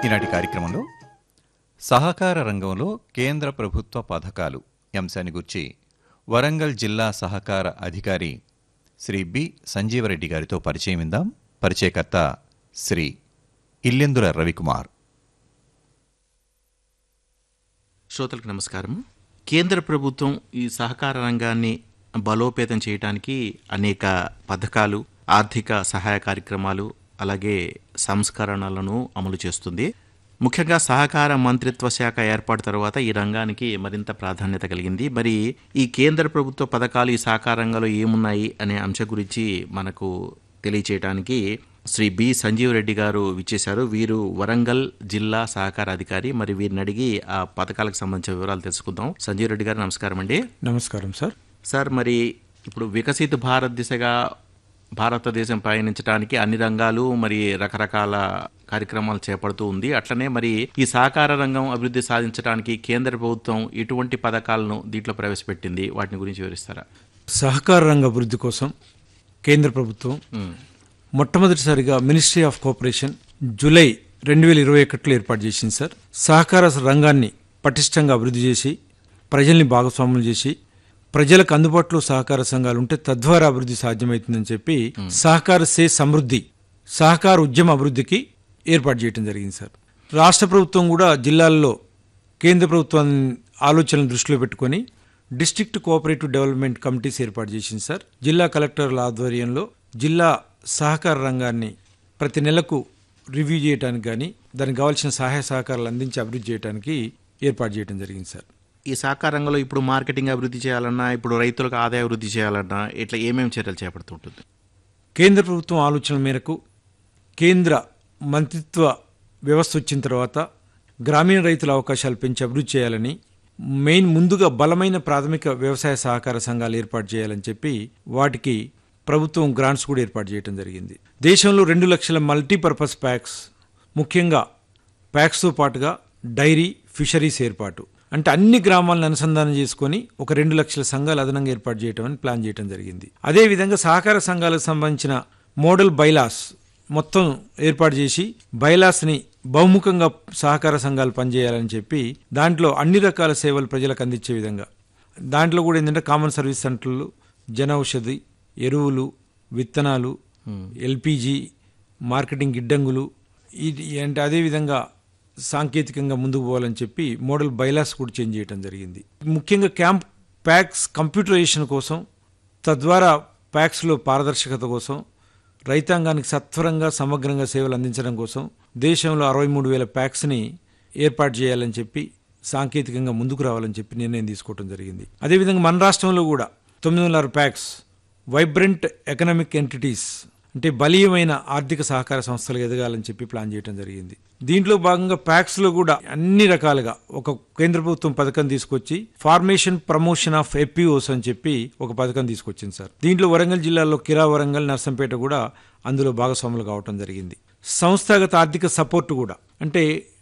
ఈనాటి కార్యక్రమంలో సహకార రంగంలో కేంద్ర ప్రభుత్వ పథకాలు ఈ అంశాన్ని గురించి వరంగల్ జిల్లా సహకార అధికారి శ్రీ బి సంజీవరెడ్డి గారితో పరిచయం ఇందాం పరిచయకర్త శ్రీ ఇల్లెందుల రవికుమార్ శ్రోతలకు నమస్కారం కేంద్ర ప్రభుత్వం ఈ సహకార రంగాన్ని బలోపేతం చేయడానికి అనేక పథకాలు ఆర్థిక సహాయ కార్యక్రమాలు అలాగే సంస్కరణలను అమలు చేస్తుంది ముఖ్యంగా సహకార మంత్రిత్వ శాఖ ఏర్పాటు తర్వాత ఈ రంగానికి మరింత ప్రాధాన్యత కలిగింది మరి ఈ కేంద్ర ప్రభుత్వ పథకాలు ఈ సహకార రంగంలో ఏమున్నాయి అనే అంశం గురించి మనకు తెలియచేయడానికి శ్రీ బి సంజీవ్ రెడ్డి గారు విచ్చేశారు వీరు వరంగల్ జిల్లా సహకార అధికారి మరి వీరిని అడిగి ఆ పథకాలకు సంబంధించిన వివరాలు తెలుసుకుందాం సంజీవ్ రెడ్డి గారు నమస్కారం అండి నమస్కారం సార్ సార్ మరి ఇప్పుడు వికసిత భారత్ దిశగా భారతదేశం పయనించడానికి అన్ని రంగాలు మరి రకరకాల కార్యక్రమాలు చేపడుతూ ఉంది అట్లనే మరి ఈ సహకార రంగం అభివృద్ధి సాధించడానికి కేంద్ర ప్రభుత్వం ఎటువంటి పథకాలను దీంట్లో ప్రవేశపెట్టింది వాటిని గురించి వివరిస్తారా సహకార రంగ అభివృద్ధి కోసం కేంద్ర ప్రభుత్వం మొట్టమొదటిసారిగా మినిస్ట్రీ ఆఫ్ కోఆపరేషన్ జూలై రెండు వేల ఇరవై ఒకటిలో ఏర్పాటు చేసింది సార్ సహకార రంగాన్ని పటిష్టంగా అభివృద్ధి చేసి ప్రజల్ని భాగస్వాములు చేసి ప్రజలకు అందుబాటులో సహకార సంఘాలు ఉంటే తద్వారా అభివృద్ధి సాధ్యమవుతుందని చెప్పి సహకార సే సమృద్ధి సహకార ఉద్యమ అభివృద్ధికి ఏర్పాటు చేయడం జరిగింది సార్ రాష్ట్ర ప్రభుత్వం కూడా జిల్లాల్లో కేంద్ర ప్రభుత్వం ఆలోచనలు దృష్టిలో పెట్టుకొని డిస్ట్రిక్ట్ కోఆపరేటివ్ డెవలప్మెంట్ కమిటీస్ ఏర్పాటు చేసింది సార్ జిల్లా కలెక్టర్ల ఆధ్వర్యంలో జిల్లా సహకార రంగాన్ని ప్రతి నెలకు రివ్యూ చేయడానికి కానీ దానికి కావాల్సిన సహాయ సహకారాలు అందించి అభివృద్ధి చేయడానికి ఏర్పాటు చేయడం జరిగింది సార్ ఈ సహకార రంగంలో ఇప్పుడు మార్కెటింగ్ అభివృద్ధి చేయాలన్నా ఇప్పుడు రైతులకు ఆదాయ అభివృద్ధి చేయాలన్నా ఇట్లా ఏమేమి చర్యలు చేపడుతుంటుంది కేంద్ర ప్రభుత్వం ఆలోచన మేరకు కేంద్ర మంత్రిత్వ వ్యవస్థ వచ్చిన తర్వాత గ్రామీణ రైతుల అవకాశాలు పెంచి అభివృద్ధి చేయాలని మెయిన్ ముందుగా బలమైన ప్రాథమిక వ్యవసాయ సహకార సంఘాలు ఏర్పాటు చేయాలని చెప్పి వాటికి ప్రభుత్వం గ్రాంట్స్ కూడా ఏర్పాటు చేయడం జరిగింది దేశంలో రెండు లక్షల మల్టీపర్పస్ ప్యాక్స్ ముఖ్యంగా ప్యాక్స్తో పాటుగా డైరీ ఫిషరీస్ ఏర్పాటు అంటే అన్ని గ్రామాలను అనుసంధానం చేసుకొని ఒక రెండు లక్షల సంఘాలు అదనంగా ఏర్పాటు చేయడం అని ప్లాన్ చేయడం జరిగింది అదేవిధంగా సహకార సంఘాలకు సంబంధించిన మోడల్ బైలాస్ మొత్తం ఏర్పాటు చేసి బైలాస్ని బహుముఖంగా సహకార సంఘాలు పనిచేయాలని చెప్పి దాంట్లో అన్ని రకాల సేవలు ప్రజలకు అందించే విధంగా దాంట్లో కూడా ఏంటంటే కామన్ సర్వీస్ సెంటర్లు జన ఔషధి ఎరువులు విత్తనాలు ఎల్పిజి మార్కెటింగ్ గిడ్డంగులు ఇది అంటే అదేవిధంగా సాంకేతికంగా ముందుకు పోవాలని చెప్పి మోడల్ బైలాస్ కూడా చేంజ్ చేయడం జరిగింది ముఖ్యంగా క్యాంప్ ప్యాక్స్ కంప్యూటరైజేషన్ కోసం తద్వారా ప్యాక్స్లో పారదర్శకత కోసం రైతాంగానికి సత్వరంగా సమగ్రంగా సేవలు అందించడం కోసం దేశంలో అరవై మూడు వేల ప్యాక్స్ని ఏర్పాటు చేయాలని చెప్పి సాంకేతికంగా ముందుకు రావాలని చెప్పి నిర్ణయం తీసుకోవడం జరిగింది అదేవిధంగా మన రాష్ట్రంలో కూడా తొమ్మిది వందల ప్యాక్స్ వైబ్రెంట్ ఎకనామిక్ ఎంటిటీస్ అంటే బలీయమైన ఆర్థిక సహకార సంస్థలు ఎదగాలని చెప్పి ప్లాన్ చేయడం జరిగింది దీంట్లో భాగంగా ప్యాక్స్ లో కూడా అన్ని రకాలుగా ఒక కేంద్ర ప్రభుత్వం పథకం తీసుకొచ్చి ఫార్మేషన్ ప్రమోషన్ ఆఫ్ ఎపిఓస్ అని చెప్పి ఒక పథకం తీసుకొచ్చింది సార్ దీంట్లో వరంగల్ జిల్లాలో కిరా వరంగల్ నర్సంపేట కూడా అందులో భాగస్వాములు కావటం జరిగింది సంస్థాగత ఆర్థిక సపోర్ట్ కూడా అంటే